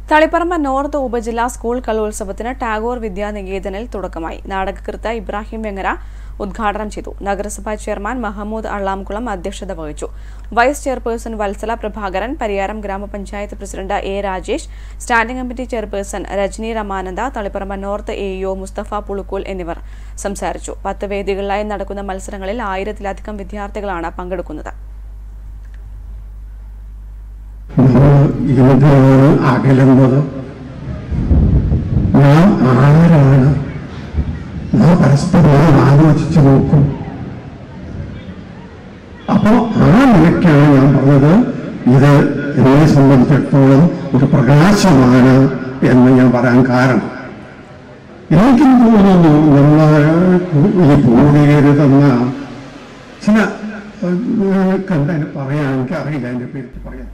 Taliparamba north ഉപജില്ലാ school കലോത്സവത്തിന് ടാഗോർ വിദ്യാനികേതനിൽ തുടക്കമായി നാടകകൃത്ത് ഇബ്രാഹിം വെങ്ങര ഉദ്ഘാടനം ചെയ്തു നഗരസഭാ ചെയർമാൻ മഹമ്മൂദ് അള്ളാംകുളം അധ്യക്ഷത വഹിച്ചു വൈസ് ചെയർപേഴ്സൺ വത്സല പ്രഭാകരൻ പരിയാരം ഗ്രാമപഞ്ചായത്ത് president A Rajesh standing committee chairperson Rajani Ramananda Taliparamba north A EO Mustafa Pulukkool എന്നിവർ സംസാരിച്ചു പത്ത് വേദികളിലായി നടക്കുന്ന മത്സരങ്ങളിൽ ആയിരത്തിലധികം വിദ്യാർത്ഥികളാണ് പങ്കെടുക്കുന്നത് നമ്മൾ എന്തിനാണ് അകലുന്നത് നാം ആരാണ് നാം പരസ്പരം ആലോചിച്ചു നോക്കും അപ്പോ ആ നിലയ്ക്കാണ് ഞാൻ പറഞ്ഞത് ഇത് എന്നെ സംബന്ധിച്ചിടത്തോളം ഒരു പ്രകാശമാണ് എന്ന് ഞാൻ പറയാൻ കാരണം എനിക്കും തോന്നുന്നു നമ്മൾ ഈ പൂർണ്ണീകരുതെന്ന ചില കണ്ടതിന് പറയാൻ എനിക്ക് അറിയില്ല അതിന്റെ പേര് പറയാൻ